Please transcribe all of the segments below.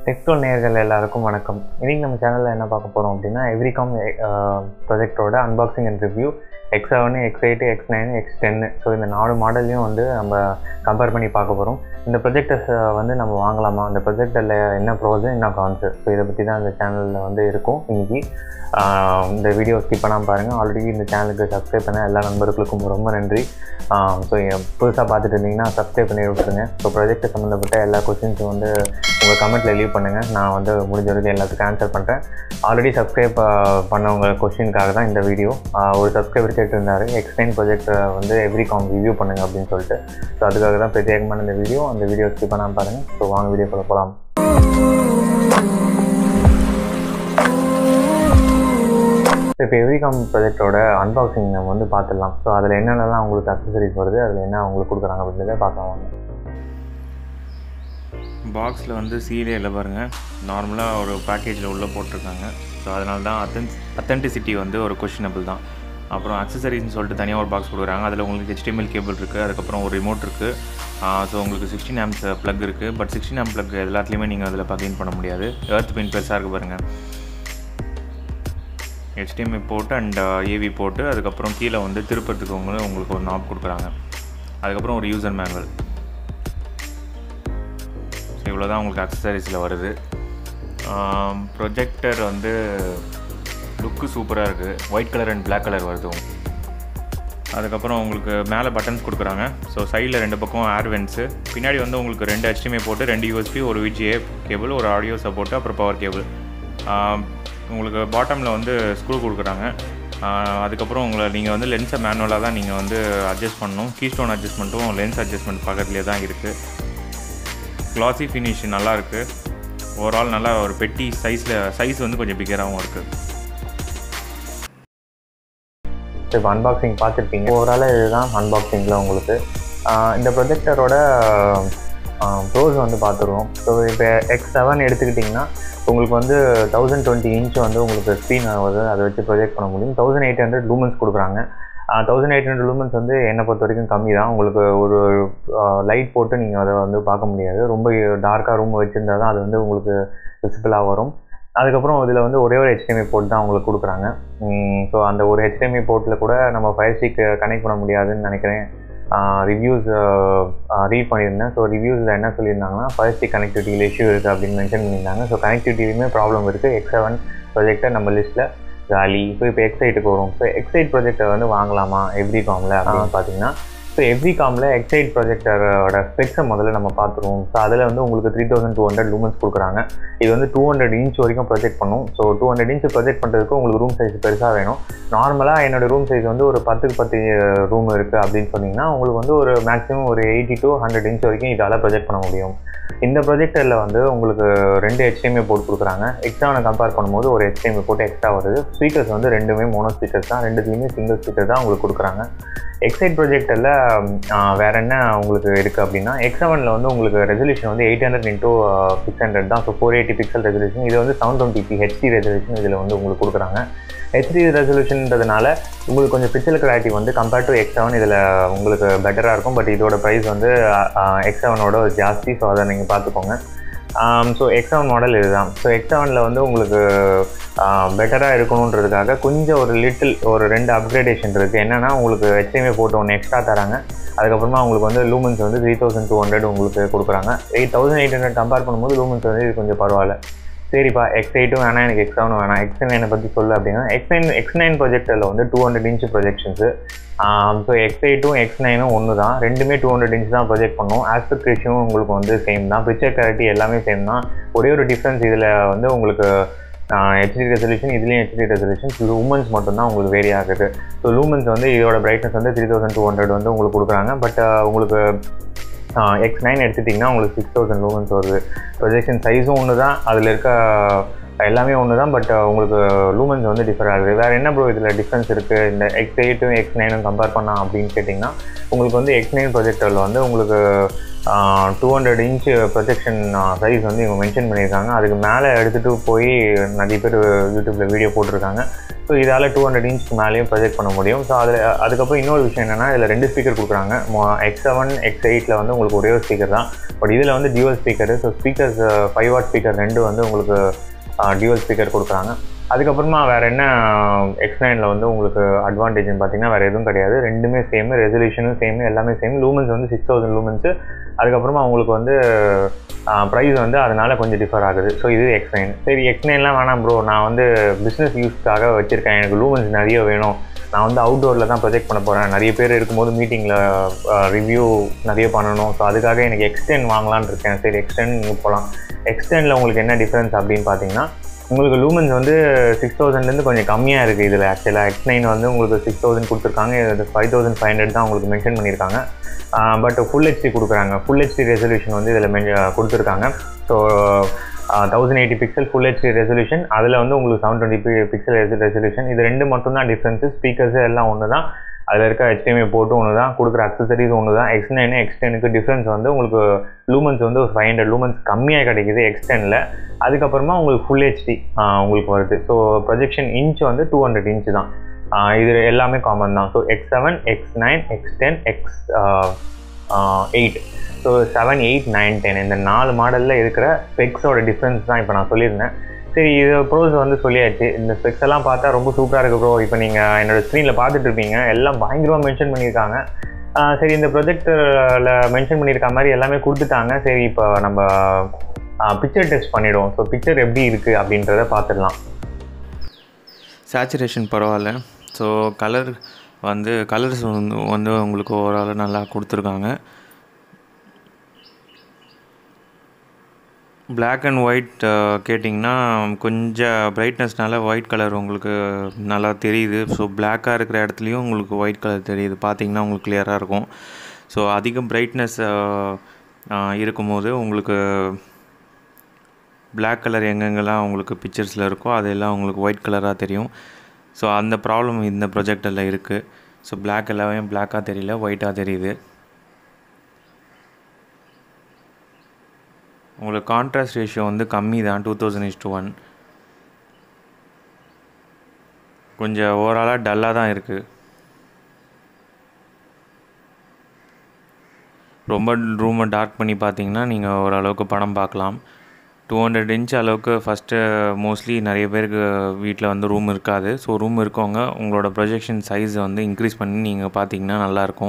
டெக்டோல் நேயர்கள் எல்லாருக்கும் வணக்கம் இன்றைக்கி நம்ம சேனலில் என்ன பார்க்க போகிறோம் அப்படின்னா எவ்ரிகாம் ப்ராஜெக்டோட unboxing and review X seven X eight X nine X ten so இந்த நாலு மாடல்லையும் வந்து நம்ம கம்பேர் பண்ணி பார்க்க போகிறோம் இந்த ப்ரொஜெக்டர்ஸ் வந்து நம்ம வாங்கலாமா அந்த ப்ரொஜெக்டரில் என்ன ப்ரோஸு என்ன கான்ஸு ஸோ இதை பற்றி தான் இந்த சேனலில் வந்து இருக்கும் இன்றைக்கி இந்த வீடியோ ஸ்கிப் பண்ணாமல் பாருங்கள் ஆல்ரெடி இந்த சேனலுக்கு சப்ஸ்கிரைப் பண்ண எல்லா நண்பர்களுக்கும் ரொம்ப நன்றி ஸோ புதுசாக பார்த்துட்டு இருந்தீங்கன்னா சப்ஸ்கிரைப் பண்ணி விட்டுருங்க ஸோ ப்ரொஜெக்ட் சம்மந்தப்பட்ட எல்லா கொஸ்டின்ஸும் வந்து உங்கள் கமெண்ட்டில் லீவ் பண்ணுங்கள் நான் வந்து முடிஞ்ச வரைக்கும் எல்லாத்துக்கும் ஆன்சர் பண்ணுறேன் ஆல்ரெடி சப்ஸ்கிரைப் பண்ணவங்க கொஸ்டினுக்காக தான் இந்த வீடியோ ஒரு சப்ஸ்கிரைபர் கேட்டிருந்தார் எக்ஸ்டெயின் ப்ரொஜெக்ட் வந்து எவ்ரி காம் ரிவ்யூ பண்ணுங்க அப்படின்னு சொல்லிட்டு ஸோ அதுக்காக தான் பிரத்யேகமான இந்த வீடியோ அந்த வீடியோ ஸ்கிப் பண்ணாமல் பாருங்கள் ஸோ வாங்க வீடியோ போகலாம் இப்போ எவ்ரிகாம் ப்ராஜெக்டோட அன்பாக்சிங் நம்ம வந்து பார்த்துடலாம் ஸோ அதில் என்னென்னலாம் உங்களுக்கு அக்சசரிஸ் வருது அதில் என்ன உங்களுக்கு கொடுக்குறாங்க அப்படின்றத பார்க்கலாம் வாங்க பாக்ஸில் வந்து சீலே இல்லை பாருங்கள் நார்மலாக ஒரு பேக்கேஜில் உள்ளே போட்டிருக்காங்க ஸோ அதனால தான் அத்தன் அத்தன்டிசிட்டி வந்து ஒரு கொஷினபிள் தான் அப்புறம் அக்சசரிஸ்னு சொல்லிட்டு தனியாக ஒரு பாக்ஸ் கொடுக்குறாங்க அதில் உங்களுக்கு HDMI கேபிள் இருக்குது அதுக்கப்புறம் ஒரு ரிமோட் இருக்குது ஸோ உங்களுக்கு சிக்ஸ்டீன் ஆம்ஸ் ப்ளக் இருக்குது பட் சிக்ஸ்டீன் ஆம் ப்ளக் எல்லாத்துலேயுமே நீங்கள் அதில் பகின் பண்ண முடியாது எர்த் பின் பெருசாக இருக்குது பாருங்கள் HDMI போட்டு அண்ட் ஏவி போட்டு அதுக்கப்புறம் கீழே வந்து திருப்பறதுக்கு உங்களுக்கு உங்களுக்கு ஒரு நாப் கொடுக்குறாங்க அதுக்கப்புறம் ஒரு யூசர் மேனுவல் ஸோ இவ்வளோ தான் உங்களுக்கு அக்சசரிஸில் வருது ப்ரொஜெக்டர் வந்து லுக்கு சூப்பராக இருக்குது white colour and Black colour வருது அதுக்கப்புறம் உங்களுக்கு மேலே பட்டன்ஸ் கொடுக்குறாங்க ஸோ சைடில் ரெண்டு பக்கம் ஏர் வென்ஸு பின்னாடி வந்து உங்களுக்கு ரெண்டு HDMI போட்டு ரெண்டு யூஎஸ்பி ஒரு விஜிஏ கேபிள் ஒரு ஆடியோ சப்போர்ட்டு அப்புறம் பவர் கேபிள் உங்களுக்கு பாட்டமில் வந்து ஸ்க்ரூ கொடுக்குறாங்க அதுக்கப்புறம் உங்களை நீங்கள் வந்து லென்ஸை மேனுவலாக தான் நீங்கள் வந்து அட்ஜஸ்ட் பண்ணணும் கீஸ்டோன் அட்ஜஸ்ட்மெண்ட்டும் லென்ஸ் அட்ஜஸ்ட்மெண்ட் பக்கத்துலேயே தான் இருக்குது க்ளாசி ஃபினிஷ் நல்லா இருக்குது ஓவரால் நல்லா ஒரு பெட்டி சைஸில் சைஸ் வந்து கொஞ்சம் பிகராகவும் இருக்குது இப்போ அன்பாக்சிங் பார்த்துருப்பீங்க ஓவராலாக இதுதான் அன்பாக்சிங்கில் உங்களுக்கு ஆஹ் இந்த ப்ரொஜெக்டரோட ப்ரோஸ் வந்து பார்த்துருவோம் ஸோ இப்போ எக்ஸ் செவன் எடுத்துக்கிட்டிங்கன்னா உங்களுக்கு வந்து தௌசண்ட் டுவெண்ட்டி இன்ச் வந்து உங்களுக்கு ஸ்க்ரீன் வருது அதை வச்சு ப்ரொஜெக்ட் பண்ண முடியும் தௌசண்ட் எயிட் ஹண்ட்ரட் லூமன்ஸ் கொடுக்குறாங்க தௌசண்ட் எயிட் ஹண்ட்ரட் லூமன்ஸ் வந்து என்னை பொறுத்த வரைக்கும் கம்மி தான் உங்களுக்கு ஒரு லைட் போட்டு நீங்கள் அதை வந்து பார்க்க முடியாது ரொம்ப டார்க்காக ரூம் வச்சுருந்தா தான் அது வந்து உங்களுக்கு விசிபிளாக வரும் அதுக்கப்புறம் இதில் வந்து ஒரே ஒரு HDMI போர்ட் தான் உங்களுக்கு கொடுக்குறாங்க ஸோ அந்த ஒரு HDMI போர்ட்டில் கூட நம்ம ஃபயர் ஸ்டிக் கனெக்ட் பண்ண முடியாதுன்னு நினைக்கிறேன் ரிவ்யூஸ் ரீட் பண்ணியிருந்தேன் ஸோ ரிவ்யூஸில் என்ன சொல்லியிருந்தாங்கன்னா ஃபயர் ஸ்டிக் கனெக்டிவிட்டியில் இஷ்யூ இருக்குது அப்படின்னு மென்ஷன் பண்ணியிருந்தாங்க ஸோ கனெக்டிவிட்டியுமே ப்ராப்ளம் இருக்குது எக்ஸ் செவன் ப்ரொஜெக்டர் நம்ம லிஸ்ட்டில் ஜாலி ஸோ இப்போ எக்ஸைட்டுக்கு வரும் ஸோ எக்ஸைட் ப்ரொஜெக்டர் வந்து வாங்கலாமா எவ்ரி காமில் அப்படின்னு பார்த்தீங்கன்னா ஸோ எவ்ரி காமில் எக்ஸைட் ப்ரொஜெக்டரோட ஸ்பெக்ஸை முதல்ல நம்ம பார்த்துருவோம் ஸோ அதில் வந்து உங்களுக்கு three thousand two hundred lumens கொடுக்குறாங்க இது வந்து டூ ஹண்ட்ரட் இன்ச் வரைக்கும் ப்ரொஜெக்ட் பண்ணும் so two hundred inch project பண்ணுறதுக்கு உங்களுக்கு ரூம் சைஸ் பெருசாக வேணும் நார்மலாக என்னோட ரூம் சைஸ் வந்து ஒரு பத்துக்கு பத்து ரூம் இருக்குது அப்படின்னு சொன்னீங்கன்னா உங்களுக்கு வந்து ஒரு மேக்ஸிமம் ஒரு எயிட்டி டு ஹண்ட்ரட் இன்ச் வரைக்கும் இதால் ப்ரொஜெக்ட் பண்ண முடியும் இந்த ப்ரொஜெக்டரில் வந்து உங்களுக்கு ரெண்டு HDMI போர்ட் கொடுக்குறாங்க எக்ஸ்ட்ராவை கம்பேர் பண்ணும்போது ஒரு HDMI போட்டு எக்ஸ்ட்ரா வருது ஸ்பீக்கர்ஸ் வந்து ரெண்டுமே மோனோ ஸ்பீக்கர்ஸ் தான் ரெண்டுத்துலேயுமே சிங்கிள் ஸ்பீக்கர் தான் உங்களுக்கு கொடுக்குறாங்க எக்ஸைட் ப்ரொஜெக்டரில் வேறு என்ன உங்களுக்கு இருக்குது அப்படின்னா எக்ஸ் செவனில் வந்து உங்களுக்கு ரெசல்யூஷன் வந்து eight hundred into six hundred தான் so four eighty pixel resolution இது வந்து செவன் டுவெண்ட்டி ஹெச்டி ரெசல்யூஷன் இதில் வந்து உங்களுக்கு கொடுக்குறாங்க ஹெச்டி ரெசல்யூஷன்றதுனால உங்களுக்கு கொஞ்சம் பிக்சல் கிளாரிட்டி வந்து கம்பேர்ட் டு எக்ஸ் செவன் இதில் உங்களுக்கு பெட்டராக இருக்கும் பட் இதோட ப்ரைஸ் வந்து எக்ஸ் செவனோட ஜாஸ்தி ஸோ அதை நீங்கள் பார்த்துக்கோங்க ஸோ எக்ஸ் செவன் மாடல் இதுதான் ஸோ எக்ஸ் செவனில் வந்து உங்களுக்கு பெட்டராக இருக்கணுன்றதுக்காக கொஞ்சம் ஒரு லிட்டில் ஒரு ரெண்டு அப்கிரேடேஷன் இருக்குது என்னென்னா உங்களுக்கு HDMI போட்டு ஒன்று எக்ஸ்ட்ரா தராங்க அதுக்கப்புறமா உங்களுக்கு வந்து லூமன்ஸ் வந்து த்ரீ தௌசண்ட் டூ ஹண்ட்ரட் உங்களுக்கு கொடுக்குறாங்க eight thousand eight hundred compare பண்ணும்போது லூமன்ஸ் வந்து இது கொஞ்சம் பரவாயில்ல சரிப்பா எக்ஸ் எயிட்டும் வேணாம் எனக்கு எக்ஸ் செவனும் வேணாம் எக்ஸ் நைனை பற்றி சொல்லு அப்படின்னா எக்ஸ் நைன் எக்ஸ் நைன் ப்ரொஜெக்டரில் வந்து two hundred inch projections so X எயிட்டும் எக்ஸ் நைனும் ஒன்று தான் ரெண்டுமே டூ ஹண்ட்ரட் இன்ச் தான் ப்ரொஜெக்ட் பண்ணும் ஆஸ்பெக்ட் ரேஷியும் உங்களுக்கு வந்து சேம் தான் பிக்சர் கிளாரிட்டி எல்லாமே சேம் தான் ஒரே ஒரு டிஃப்ரென்ஸ் இதில் வந்து உங்களுக்கு ஹெச்டி ரெசல்யூஷன் இதுலேயும் ஹெச்டி ரெசல்யூஷன் லூமன்ஸ் மட்டும்தான் உங்களுக்கு வேரி ஆகுது ஸோ லூமன்ஸ் வந்து இதோட பிரைட்னஸ் வந்து த்ரீ தௌசண்ட் டூ ஹண்ட்ரட் வந்து உங்களுக்கு கொடுக்குறாங்க பட் உங்களுக்கு எக்ஸ் நைன் எடுத்துட்டிங்கன்னா உங்களுக்கு சிக்ஸ் தௌசண்ட் லூமன்ஸ் வருது ப்ரொஜெக்ஷன் சைஸும் ஒன்று தான் அதில் இருக்க எல்லாமே ஒன்று தான் பட் உங்களுக்கு லூமன்ஸ் வந்து டிஃபர் ஆகுது வேறு என்ன ப்ரோ இதில் டிஃப்ரென்ஸ் இருக்குது இந்த எக்ஸ் எயிட்டும் எக்ஸ் நைனும் கம்பேர் பண்ணால் அப்படின்னு கேட்டிங்கன்னா உங்களுக்கு வந்து எக்ஸ் நைன் ப்ரொஜெக்டரில் வந்து உங்களுக்கு two hundred inch projection size வந்து இவங்க மென்ஷன் பண்ணியிருக்காங்க அதுக்கு மேலே எடுத்துகிட்டு போய் நிறைய பேர் யூடியூப்பில் வீடியோ போட்டிருக்காங்க ஸோ இதால் டூ ஹண்ட்ரட் இன்ச்க்கு மேலேயும் ப்ரொஜெக்ட் பண்ண முடியும் ஸோ அதில் அதுக்கப்புறம் இன்னொரு விஷயம் என்னென்னா இதில் ரெண்டு ஸ்பீக்கர் கொடுக்குறாங்க எக்ஸ் செவன் எக்ஸ் எயிட்டில் வந்து உங்களுக்கு ஒரே ஒரு ஸ்பீக்கர் தான் பட் இதில் வந்து dual speaker so speakers five watt speaker ரெண்டு வந்து உங்களுக்கு டியூவல் ஸ்பீக்கர் கொடுக்குறாங்க அதுக்கப்புறமா வேறு என்ன எக்ஸ் நைனில் வந்து உங்களுக்கு அட்வான்டேஜ்னு பார்த்தீங்கன்னா வேறு எதுவும் கிடையாது ரெண்டுமே சேம் ரெசல்யூஷனும் சேம் எல்லாமே சேம் லூமன்ஸ் வந்து சிக்ஸ் தௌசண்ட் லூமன்ஸு அதுக்கப்புறமா உங்களுக்கு வந்து ப்ரைஸ் வந்து அதனால் கொஞ்சம் டிஃபர் ஆகுது ஸோ இது எக்ஸ் நைன் சரி எக்ஸ் நைன்லாம் வேணாம் ப்ரோ நான் வந்து பிஸ்னஸ் யூஸ்க்காக வச்சுருக்கேன் எனக்கு லூமன்ஸ் நிறைய வேணும் நான் வந்து அவுட்டோரில் தான் ப்ரொஜெக்ட் பண்ண போகிறேன் நிறைய பேர் இருக்கும்போது மீட்டிங்கில் ரிவ்யூ நிறைய பண்ணணும் ஸோ அதுக்காக எனக்கு எக்ஸ்டென் வாங்கலான்னு இருக்கேன் சரி எக்ஸ்டென் நீங்கள் போகலாம் எக்ஸ்டெனில் உங்களுக்கு என்ன டிஃப்ரென்ஸ் அப்படின்னு பார்த்தீங்கன்னா உங்களுக்கு லூமன்ஸ் வந்து சிக்ஸ் தௌசண்ட்லேருந்து கொஞ்சம் கம்மியாக இருக்குது இதில் ஆக்சுவலாக எக்ஸ் நைன் வந்து உங்களுக்கு சிக்ஸ் தௌசண்ட் கொடுத்துருக்காங்க இது ஃபைவ் தௌசண்ட் ஃபைவ் ஹண்ட்ரட் தான் உங்களுக்கு மென்ஷன் பண்ணியிருக்காங்க பட் ஃபுல் ஹெச்டி கொடுக்குறாங்க ஃபுல் ஹெச்டி ரெசல்யூஷன் வந்து இதில் மென் கொடுத்துருக்காங்க so thousand eighty pixel full HD resolution அதில் வந்து உங்களுக்கு செவன் டுவெண்ட்டி பிக்சல் ரெசல்யூஷன் இது ரெண்டு மட்டும் தான் டிஃப்ரென்ஸு ஸ்பீக்கர்ஸு எல்லாம் ஒன்று தான் அதில் இருக்க HDMI போட்டு ஒன்று தான் கொடுக்குற அக்சசரிஸ் ஒன்று தான் எக்ஸ் நைன் எக்ஸ் டெனுக்கு டிஃப்ரென்ஸ் வந்து உங்களுக்கு லூமன்ஸ் வந்து ஒரு ஃபைவ் ஹண்ட்ரட் லூமன்ஸ் கம்மியாக கிடைக்குது எக்ஸ் டெனில் அதுக்கப்புறமா உங்களுக்கு ஃபுல் ஹெச்டி உங்களுக்கு வருது ஸோ ப்ரொஜெக்ஷன் இன்ச் வந்து டூ ஹண்ட்ரட் இன்ச் தான் இது எல்லாமே காமன் தான் so X seven X nine X ten X eight so seven eight nine ten இந்த நாலு மாடலில் இருக்கிற ஸ்பெக்ஸோட டிஃப்ரென்ஸ் தான் இப்போ நான் சொல்லியிருந்தேன் சரி இது ப்ரோஸ் வந்து சொல்லியாச்சு இந்த ஸ்பெக்ஸ் எல்லாம் பார்த்தா ரொம்ப சூப்பராக இருக்குது ப்ரோ இப்போ நீங்கள் என்னோட ஸ்க்ரீனில் பார்த்துட்டு இருப்பீங்க எல்லாம் பயங்கரமாக மென்ஷன் பண்ணியிருக்காங்க சரி இந்த ப்ரொஜெக்டில் மென்ஷன் பண்ணியிருக்க மாதிரி எல்லாமே கொடுத்துட்டாங்க சரி இப்போ நம்ம பிக்சர் டெஸ்ட் பண்ணிவிடுவோம் ஸோ பிக்சர் எப்படி இருக்குது அப்படின்றத பார்த்துடலாம் சேச்சுரேஷன் பரவாயில்ல ஸோ கலர் வந்து கலர்ஸ் வந்து வந்து உங்களுக்கு ஓரளவு நல்லா கொடுத்துருக்காங்க Black அண்ட் ஒயிட் கேட்டிங்கன்னா கொஞ்சம் பிரைட்னஸ்னால ஒயிட் கலர் உங்களுக்கு நல்லா தெரியுது ஸோ பிளாக்காக இருக்கிற இடத்துலையும் உங்களுக்கு ஒயிட் கலர் தெரியுது பார்த்தீங்கன்னா உங்களுக்கு கிளியராக இருக்கும் ஸோ அதிக பிரைட்னஸ் இருக்கும்போது உங்களுக்கு Black கலர் எங்கெங்கெல்லாம் உங்களுக்கு பிக்சர்ஸில் இருக்கோ அதெல்லாம் உங்களுக்கு ஒயிட் கலராக தெரியும் ஸோ அந்த ப்ராப்ளம் இந்த ப்ரொஜெக்டில் இருக்குது ஸோ Black எல்லாமே பிளாக்காக தெரியல ஒயிட்டாக தெரியுது உங்களுக்கு கான்ட்ராஸ்ட் ரேஷியோ வந்து கம்மி தான் two thousand is to one கொஞ்சம் ஓவராலாக டல்லாக தான் இருக்குது ரொம்ப ரூமை டார்க் பண்ணி பார்த்தீங்கன்னா நீங்கள் ஓரளவுக்கு படம் பார்க்கலாம் டூ ஹண்ட்ரட் இன்ச் அளவுக்கு ஃபஸ்ட்டு மோஸ்ட்லி நிறைய பேருக்கு வீட்டில் வந்து ரூம் இருக்காது ஸோ ரூம் இருக்கவங்க உங்களோட ப்ரொஜெக்ஷன் சைஸை வந்து இன்க்ரீஸ் பண்ணி நீங்கள் பார்த்தீங்கன்னா நல்லாயிருக்கும்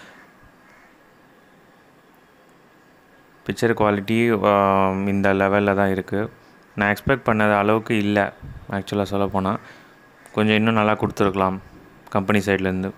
பிக்சர் குவாலிட்டி இந்த லெவலில் தான் இருக்குது நான் எக்ஸ்பெக்ட் பண்ணத அளவுக்கு இல்லை ஆக்சுவலாக சொல்ல போனால் கொஞ்சம் இன்னும் நல்லா கொடுத்துருக்கலாம் கம்பெனி சைட்லேருந்து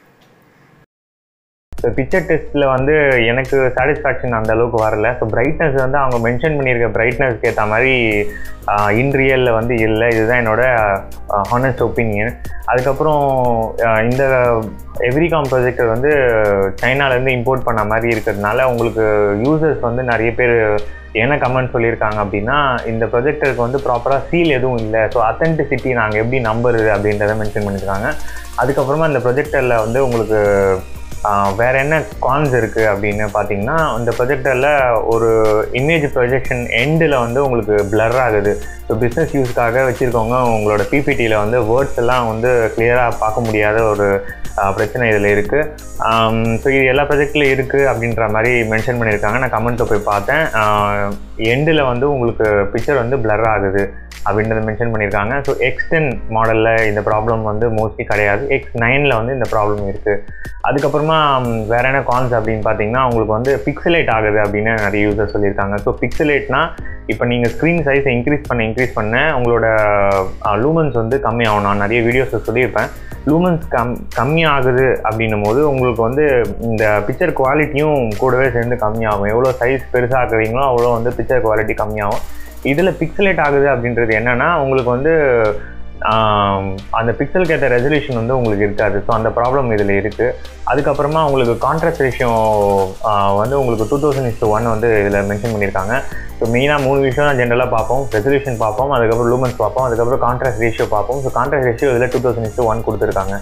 ஸோ பிக்சர் டெஸ்ட்டில் வந்து எனக்கு சாட்டிஸ்ஃபேக்ஷன் அந்த அளவுக்கு வரல ஸோ பிரைட்னஸ் வந்து அவங்க மென்ஷன் பண்ணியிருக்க பிரைட்னஸ்க்கு ஏற்ற மாதிரி இன் ரியலில் வந்து இல்லை இதுதான் என்னோட ஹானஸ்ட் ஒப்பீனியன் அதுக்கப்புறம் ஆஹ் இந்த எவ்ரிகாம் ப்ரொஜெக்டர் வந்து சைனாலேருந்து இம்போர்ட் பண்ண மாதிரி இருக்கிறதுனால உங்களுக்கு யூசர்ஸ் வந்து நிறைய பேர் என்ன கமெண்ட் சொல்லியிருக்காங்க அப்படின்னா இந்த ப்ரொஜெக்டருக்கு வந்து ப்ராப்பராக சீல் எதுவும் இல்லை ஸோ அத்தென்டிசிட்டி நாங்கள் எப்படி நம்புறது அப்படின்றத மென்ஷன் பண்ணியிருக்காங்க அதுக்கப்புறமா இந்த ப்ரொஜெக்டரில் வந்து உங்களுக்கு ஆஹ் வேற என்ன கான்ஸ் இருக்குது அப்படின்னு பார்த்தீங்கன்னா இந்த ப்ரொஜெக்டரில் ஒரு இமேஜ் ப்ரொஜெக்ஷன் எண்டில் வந்து உங்களுக்கு blur ஆகுது ஸோ பிஸ்னஸ் யூஸ்க்காக வச்சுருக்கவங்க உங்களோட பிபிடியில் வந்து வேர்ட்ஸ் எல்லாம் வந்து கிளியராக பார்க்க முடியாத ஒரு ஆஹ் பிரச்சனை இதில் இருக்குது ஸோ இது எல்லா ப்ரொஜெக்ட்லையும் இருக்குது அப்படின்ற மாதிரி மென்ஷன் பண்ணியிருக்காங்க நான் கமெண்ட்டில் போய் பார்த்தேன் எண்டில் வந்து உங்களுக்கு பிக்சர் வந்து blur ஆகுது அப்படின்றத மென்ஷன் பண்ணியிருக்காங்க ஸோ எக்ஸ் டென் மாடலில் இந்த ப்ராப்ளம் வந்து மோஸ்ட்லி கிடையாது எக்ஸ் நைனில் வந்து இந்த ப்ராப்ளம் இருக்குது அதுக்கப்புறமா ம், வேற என்ன கான்ஸ் அப்படின்னு பார்த்தீங்கன்னா உங்களுக்கு வந்து பிக்சலேட் ஆகுது அப்படின்னு நிறைய யூசர் சொல்லியிருக்காங்க ஸோ பிக்சலேட்னா இப்போ நீங்கள் ஸ்க்ரீன் சைஸை இன்க்ரீஸ் பண்ண இன்க்ரீஸ் பண்ண உங்களோட லூமன்ஸ் வந்து கம்மியாகும் நான் நிறைய வீடியோஸில் சொல்லியிருப்பேன் லூமன்ஸ் கம் கம்மி ஆகுது அப்படின்னும் போது உங்களுக்கு வந்து இந்த பிக்சர் குவாலிட்டியும் கூடவே சேர்ந்து கம்மியாகும் எவ்வளோ சைஸ் பெருசாக்குறீங்களோ அவ்வளோ வந்து பிக்சர் குவாலிட்டி கம்மியாகும் இதில் பிக்சலேட் ஆகுது அப்படின்றது என்னென்னா உங்களுக்கு வந்து ஆம், அந்த பிக்சலுக்கு ஏற்ற ரெசல்யூஷன் வந்து உங்களுக்கு இருக்காது ஸோ அந்த ப்ராப்ளம் இதில் இருக்குது அதுக்கப்புறமா உங்களுக்கு கான்ட்ராஸ்ட் ரேஷியோ வந்து உங்களுக்கு டூ தௌசண்ட் இஸ் ஒன் வந்து இதில் மென்ஷன் பண்ணியிருக்காங்க ஸோ மெயினாக மூணு விஷயம் தான் ஜென்ரலாக பார்ப்போம் ரெசல்யூஷன் பார்ப்போம் அதுக்கப்புறம் லூமன்ஸ் பார்ப்போம் அதுக்கப்புறம் கான்ட்ராஸ்ட் ரேஷியோ பார்ப்போம் ஸோ கான்ட்ராஸ்ட் ரேஷியோ இதில் டூ தௌசண்ட் இஸ் ஒன் கொடுத்துருக்காங்க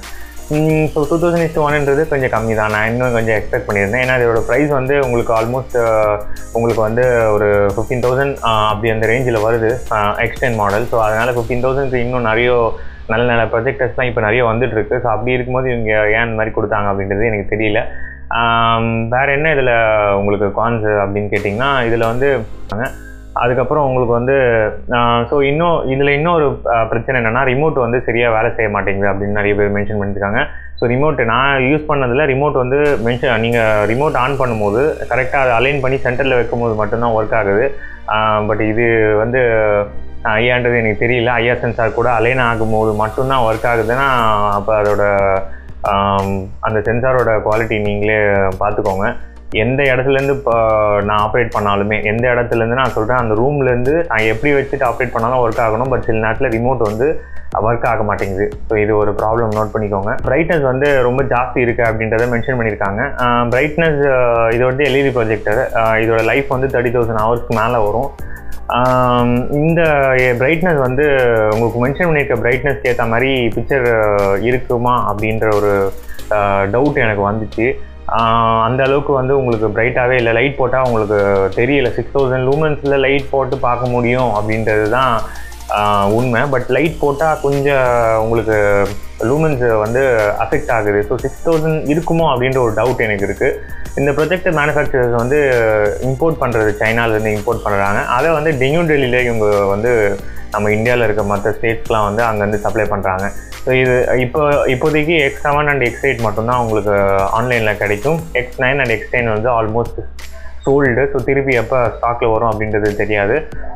ஸோ டூ தௌசண்ட் இஸ்ட் ஒன்ன்றது கொஞ்சம் கம்மி தான் நான் இன்னும் கொஞ்சம் எக்ஸ்பெக்ட் பண்ணியிருந்தேன் ஏன்னா இதோட ப்ரைஸ் வந்து உங்களுக்கு ஆல்மோஸ்ட் உங்களுக்கு வந்து ஒரு ஃபிஃப்டீன் தௌசண்ட் அப்படி அந்த ரேஞ்சில் வருது எக்ஸ்டென் மாடல் ஸோ அதனால் ஃபிஃப்டீன் தௌசண்ட்க்கு இன்னும் நிறைய நல்ல நல்ல ப்ரொஜெக்டர்ஸ்லாம் இப்போ நிறைய வந்துட்டு இருக்கு ஸோ அப்படி இருக்கும்போது இவங்க ஏன் இந்த மாதிரி கொடுத்தாங்க அப்படின்றது எனக்கு தெரியல ஆம், வேற என்ன இதில் உங்களுக்கு கான்ஸ் அப்படின்னு கேட்டிங்கன்னா இதில் வந்து அதுக்கப்புறம் உங்களுக்கு வந்து ஸோ இன்னும் இதில் இன்னொரு அஹ், பிரச்சனை என்னென்னா ரிமோட் வந்து சரியாக வேலை செய்ய மாட்டேங்குது அப்படின்னு நிறைய பேர் மென்ஷன் பண்ணியிருக்காங்க ஸோ ரிமோட் நான் யூஸ் பண்ணதில் ரிமோட் வந்து மென்ஷன் நீங்கள் ரிமோட் ஆன் பண்ணும்போது கரெக்டாக அதை அலைன் பண்ணி சென்டரில் வைக்கும்போது மட்டும்தான் ஒர்க் ஆகுது பட் இது வந்து அஹ், ஐயான்றது எனக்கு தெரியல ஐயா சென்சார் கூட அலைன் ஆகும்போது மட்டும்தான் ஒர்க் ஆகுதுன்னா அப்போ அதோட ஆம், அந்த சென்சாரோட குவாலிட்டி நீங்களே பார்த்துக்கோங்க எந்த இடத்துலேருந்து இப்போ நான் ஆப்ரேட் பண்ணாலுமே எந்த இடத்துலேருந்து நான் சொல்கிறேன் அந்த ரூம்லேருந்து நான் எப்படி வச்சுட்டு ஆப்ரேட் பண்ணாலும் ஒர்க் ஆகணும் பட் சில நேரத்தில் ரிமோட் வந்து ஒர்க் ஆக மாட்டேங்குது ஸோ இது ஒரு ப்ராப்ளம் நோட் பண்ணிக்கோங்க பிரைட்னஸ் வந்து ரொம்ப ஜாஸ்தி இருக்குது அப்படின்றத மென்ஷன் பண்ணியிருக்காங்க பிரைட்னஸ் இது வந்து எல்இடி ப்ரொஜெக்டர் இதோட லைஃப் வந்து தேர்ட்டி தௌசண்ட் ஹவர்ஸ்க்கு மேலே வரும் ஆம், இந்த பிரைட்னஸ் வந்து உங்களுக்கு மென்ஷன் பண்ணியிருக்க பிரைட்னஸ்க்கு ஏற்ற மாதிரி பிக்சர் இருக்குமா அப்படின்ற ஒரு டவுட் எனக்கு வந்துச்சு ஆஹ் அந்த அளவுக்கு வந்து உங்களுக்கு பிரைட்டாகவே இல்லை லைட் போட்டால் உங்களுக்கு தெரியல சிக்ஸ் தௌசண்ட் லூமன்ஸில் லைட் போட்டு பார்க்க முடியும் அப்படின்றது தான் ஆஹ் உண்மை பட் லைட் போட்டால் கொஞ்சம் உங்களுக்கு லூமன்ஸ் வந்து அஃபெக்ட் ஆகுது ஸோ சிக்ஸ் தௌசண்ட் இருக்குமோ அப்படின்ற ஒரு டவுட் எனக்கு இருக்குது இந்த ப்ரொஜெக்டர் மேனுஃபேக்சரர்ஸ் வந்து இம்போர்ட் பண்ணுறது சைனாலேருந்து இம்போர்ட் பண்ணுறாங்க அதை வந்து டெங்யூ டெல்லியில் இவங்க வந்து நம்ம இந்தியாவில் இருக்க மற்ற ஸ்டேட்ஸ்லாம் வந்து அங்கேருந்து சப்ளை பண்ணுறாங்க ஸோ இது இப்போ இப்போதைக்கு X seven and X eight மட்டும்தான் உங்களுக்கு ஆன்லைனில் கிடைக்கும் X nine and X ten வந்து ஆல்மோஸ்ட் சோல்டு ஸோ திருப்பி எப்போ ஸ்டாக்கில் வரும் அப்படின்றது தெரியாது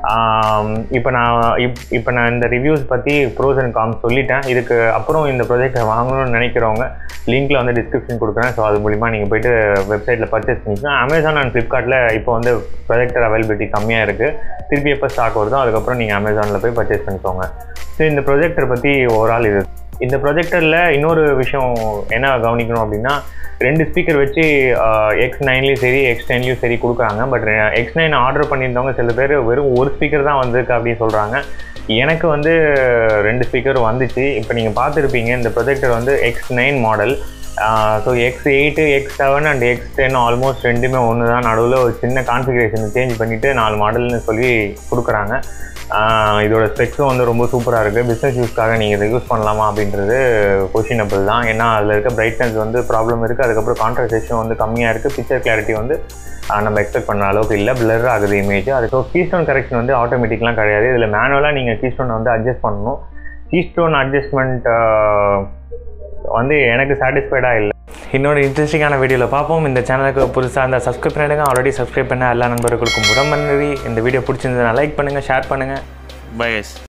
இப்போ நான் இப் இப்போ நான் இந்த ரிவ்யூஸ் பற்றி ப்ரோஸ் அண்ட் காம் சொல்லிட்டேன் இதுக்கு அப்புறம் இந்த ப்ராஜெக்டை வாங்கணும்னு நினைக்கிறவங்க லிங்க்கில் வந்து டிஸ்கிரிப்ஷன் கொடுக்குறேன் ஸோ அது மூலிமா நீங்கள் போயிட்டு வெப்சைட்டில் பர்ச்சேஸ் பண்ணிக்கலாம் அமேசான் அண்ட் ஃப்ளிப்கார்ட்டில் இப்போ வந்து ப்ரொஜெக்டர் அவைலபிலிட்டி கம்மியாக இருக்குது திருப்பி எப்போ ஸ்டாக் வருதோ அதுக்கப்புறம் நீங்கள் அமேசானில் போய் பர்ச்சேஸ் பண்ணிக்கோங்க ஸோ இந்த ப்ரொஜெக்டர் பற்றி ஓவரால் இது இந்த ப்ரொஜெக்டரில் இன்னொரு விஷயம் என்ன கவனிக்கணும் அப்படின்னா ரெண்டு ஸ்பீக்கர் வச்சு எக்ஸ் நைன்லேயும் சரி எக்ஸ் டென்லேயும் சரி கொடுக்குறாங்க பட் எக்ஸ் நைன் ஆர்டர் பண்ணியிருந்தவங்க சில பேர் வெறும் ஒரு ஸ்பீக்கர் தான் வந்திருக்கு அப்படின்னு சொல்கிறாங்க எனக்கு வந்து ரெண்டு ஸ்பீக்கர் வந்துச்சு இப்போ நீங்கள் பார்த்துருப்பீங்க இந்த ப்ரொஜெக்டர் வந்து X nine model so X eight X seven and X ten almost ரெண்டுமே ஒன்று தான் நடுவில் ஒரு சின்ன கான்ஃபிகரேஷன் சேஞ்ச் பண்ணிவிட்டு நாலு மாடல்னு சொல்லி கொடுக்குறாங்க ஆஹ் இதோட ஸ்பெக்ஸும் வந்து ரொம்ப சூப்பராக இருக்குது பிஸ்னஸ் யூஸ்க்காக நீங்கள் இதை யூஸ் பண்ணலாமா அப்படின்றது கொஷினபிள் தான் ஏன்னா அதில் இருக்க பிரைட்னஸ் வந்து ப்ராப்ளம் இருக்குது அதுக்கப்புறம் கான்ட்ராசேஷன் வந்து கம்மியாக இருக்குது பிக்சர் கிளாரிட்டி வந்து ஆஹ் நம்ம எக்ஸ்பெக்ட் பண்ண அளவுக்கு இல்லை பிளர் ஆகுது இமேஜ் அது ஸோ கீஸ்டோன் கரெக்ஷன் வந்து ஆட்டோமேட்டிக்லாம் கிடையாது இதில் மேனுவலாக நீங்கள் கீஸ்டோன் வந்து அட்ஜஸ்ட் பண்ணணும் கீஸ்டோன் அட்ஜஸ்ட்மெண்ட் வந்து எனக்கு சாட்டிஸ்ஃபைடாக இல்லை இன்னொரு இன்ட்ரெஸ்டிங்கான வீடியோவில் பார்ப்போம் இந்த சேனலுக்கு புதுசாக இருந்தால் சப்ஸ்கிரைப் பண்ணிடுங்க ஆல்ரெடி சப்ஸ்கிரைப் பண்ண எல்லா நண்பர்களுக்கும் உடம்பு நன்றி இந்த வீடியோ பிடிச்சிருந்ததுன்னா லைக் பண்ணுங்கள் ஷேர் பண்ணுங்கள் பை எஸ்